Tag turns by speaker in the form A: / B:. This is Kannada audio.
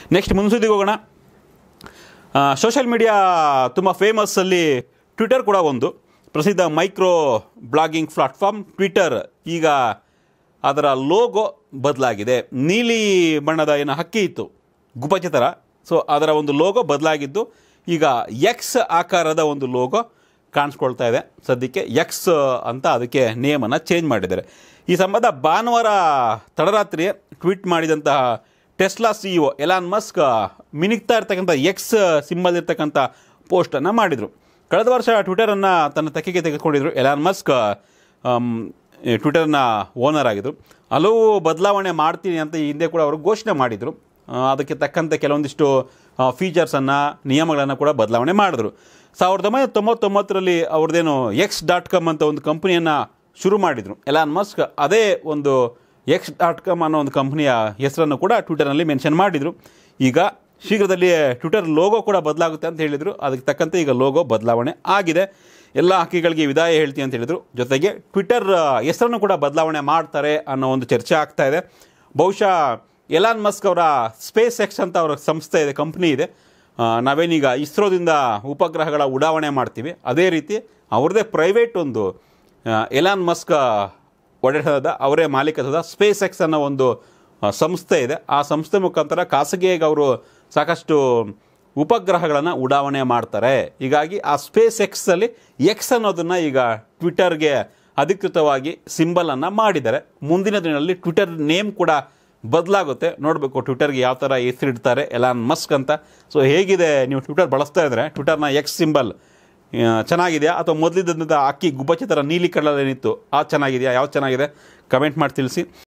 A: ನೆಕ್ಸ್ಟ್ ಮುನ್ಸುದ್ದಿಗೆ ಹೋಗೋಣ ಸೋಷಿಯಲ್ ಮೀಡಿಯಾ ತುಂಬ ಫೇಮಸ್ಸಲ್ಲಿ ಟ್ವಿಟರ್ ಕೂಡ ಒಂದು ಪ್ರಸಿದ್ಧ ಮೈಕ್ರೋ ಬ್ಲಾಗಿಂಗ್ ಪ್ಲಾಟ್ಫಾರ್ಮ್ ಟ್ವಿಟರ್ ಈಗ ಅದರ ಲೋಗೋ ಬದಲಾಗಿದೆ ನೀಲಿ ಬಣ್ಣದ ಏನು ಹಕ್ಕಿ ಇತ್ತು ಗುಬ್ಬಚ್ಚೆ ಥರ ಸೊ ಅದರ ಒಂದು ಲೋಗೋ ಬದಲಾಗಿದ್ದು ಈಗ ಎಕ್ಸ್ ಆಕಾರದ ಒಂದು ಲೋಗೋ ಕಾಣಿಸ್ಕೊಳ್ತಾ ಇದೆ ಸದ್ಯಕ್ಕೆ ಎಕ್ಸ್ ಅಂತ ಅದಕ್ಕೆ ನೇಮನ್ನು ಚೇಂಜ್ ಮಾಡಿದ್ದಾರೆ ಈ ಸಂಬಂಧ ಭಾನುವಾರ ತಡರಾತ್ರಿ ಟ್ವೀಟ್ ಮಾಡಿದಂತಹ Tesla C E Elon Musk ಮಿನಿಗ್ತಾ ಇರ್ತಕ್ಕಂಥ ಎಕ್ಸ್ ಸಿಂಬಲ್ ಇರ್ತಕ್ಕಂಥ ಪೋಸ್ಟನ್ನು ಮಾಡಿದರು ಕಳೆದ ವರ್ಷ ಟ್ವಿಟರನ್ನು ತನ್ನ ತೆಕ್ಕೆಗೆ ತೆಗೆದುಕೊಂಡಿದ್ರು ಎಲಾನ್ ಮಸ್ಕ್ ಆಮ್, ಈ ಟ್ವಿಟರ್ನ ಓನರ್ ಆಗಿದ್ರು ಹಲವು ಬದಲಾವಣೆ ಮಾಡ್ತೀನಿ ಅಂತ ಈ ಹಿಂದೆ ಕೂಡ ಅವರು ಘೋಷಣೆ ಮಾಡಿದರು ಆ, ಅದಕ್ಕೆ ತಕ್ಕಂತೆ ಕೆಲವೊಂದಿಷ್ಟು ಫೀಚರ್ಸನ್ನು ನಿಯಮಗಳನ್ನು ಕೂಡ ಬದಲಾವಣೆ ಮಾಡಿದ್ರು ಸಾವಿರದ ಒಂಬೈನೂರ ತೊಂಬತ್ತೊಂಬತ್ತರಲ್ಲಿ ಅವ್ರದ್ದೇನು ಎಕ್ಸ್ ಡಾಟ್ ಕಾಮ್ ಅಂತ ಒಂದು ಕಂಪ್ನಿಯನ್ನು ಶುರು ಮಾಡಿದರು ಎಲಾನ್ ಮಸ್ಕ್ ಅದೇ ಒಂದು ಎಕ್ಸ್ ಡಾಟ್ ಕಾಮ್ ಅನ್ನೋ ಒಂದು ಕಂಪ್ನಿಯ ಹೆಸರನ್ನು ಕೂಡ ಟ್ವಿಟರ್ನಲ್ಲಿ ಮೆನ್ಷನ್ ಮಾಡಿದರು ಈಗ ಶೀಘ್ರದಲ್ಲಿಯೇ ಟ್ವಿಟರ್ ಲೋಗೋ ಕೂಡ ಬದಲಾಗುತ್ತೆ ಅಂತ ಹೇಳಿದರು ಅದಕ್ಕೆ ತಕ್ಕಂತೆ ಈಗ ಲೋಗೋ ಬದಲಾವಣೆ ಆಗಿದೆ ಎಲ್ಲ ಹಕ್ಕಿಗಳಿಗೆ ವಿದಾಯ ಹೇಳ್ತೀನಿ ಅಂತ ಹೇಳಿದರು ಜೊತೆಗೆ ಟ್ವಿಟರ್ ಹೆಸರನ್ನು ಕೂಡ ಬದಲಾವಣೆ ಮಾಡ್ತಾರೆ ಅನ್ನೋ ಒಂದು ಚರ್ಚೆ ಆಗ್ತಾ ಇದೆ ಬಹುಶಃ ಎಲಾನ್ ಮಸ್ಕ್ ಅವರ ಸ್ಪೇಸ್ ಎಕ್ಸ್ ಅಂತ ಅವರ ಸಂಸ್ಥೆ ಇದೆ ಕಂಪ್ನಿ ಇದೆ ಆ, ನಾವೇನೀಗ ಇಸ್ರೋದಿಂದ ಉಪಗ್ರಹಗಳ ಉಡಾವಣೆ ಮಾಡ್ತೀವಿ ಅದೇ ರೀತಿ ಅವ್ರದ್ದೇ ಪ್ರೈವೇಟ್ ಒಂದು ಆ, ಎಲಾನ್ ಮಸ್ಕ್ ಒಡೆತನದ ಅವರೇ ಮಾಲೀಕತ್ವದ ಸ್ಪೇಸ್ ಎಕ್ಸ್ ಅನ್ನೋ ಒಂದು ಆ, ಸಂಸ್ಥೆ ಇದೆ ಆ ಸಂಸ್ಥೆ ಮುಖಾಂತರ ಖಾಸಗಿಯಾಗಿ ಅವರು ಸಾಕಷ್ಟು ಉಪಗ್ರಹಗಳನ್ನು ಉಡಾವಣೆ ಮಾಡ್ತಾರೆ ಹೀಗಾಗಿ ಆ ಸ್ಪೇಸ್ ಎಕ್ಸಲ್ಲಿ ಎಕ್ಸ್ ಅನ್ನೋದನ್ನು ಈಗ ಟ್ವಿಟರ್ಗೆ ಅಧಿಕೃತವಾಗಿ ಸಿಂಬಲನ್ನು ಮಾಡಿದ್ದಾರೆ ಮುಂದಿನ ದಿನಗಳಲ್ಲಿ ಟ್ವಿಟರ್ ನೇಮ್ ಕೂಡ ಬದಲಾಗುತ್ತೆ ನೋಡಬೇಕು ಟ್ವಿಟರ್ಗೆ ಯಾವ ಥರ ಹೆಸರಿಡ್ತಾರೆ ಎಲಾನ್ ಮಸ್ಕ್ ಅಂತ ಸೊ ಹೇಗಿದೆ ನೀವು ಟ್ವಿಟರ್ ಬಳಸ್ತಾ ಇದ್ದರೆ ಟ್ವಿಟರ್ನ ಎಕ್ಸ್ ಸಿಂಬಲ್ ಚೆನ್ನಾಗಿದೆಯಾ ಅಥವಾ ಮೊದಲಿದ್ದಂಥ ಅಕ್ಕಿ ಗುಬ್ಬಚ್ಚಿ ಥರ ನೀಲಿ ಕಲರ್ ಏನಿತ್ತು ಅದು ಚೆನ್ನಾಗಿದೆಯಾ ಯಾವ್ದು ಚೆನ್ನಾಗಿದೆ ಕಮೆಂಟ್ ಮಾಡಿ ತಿಳಿಸಿ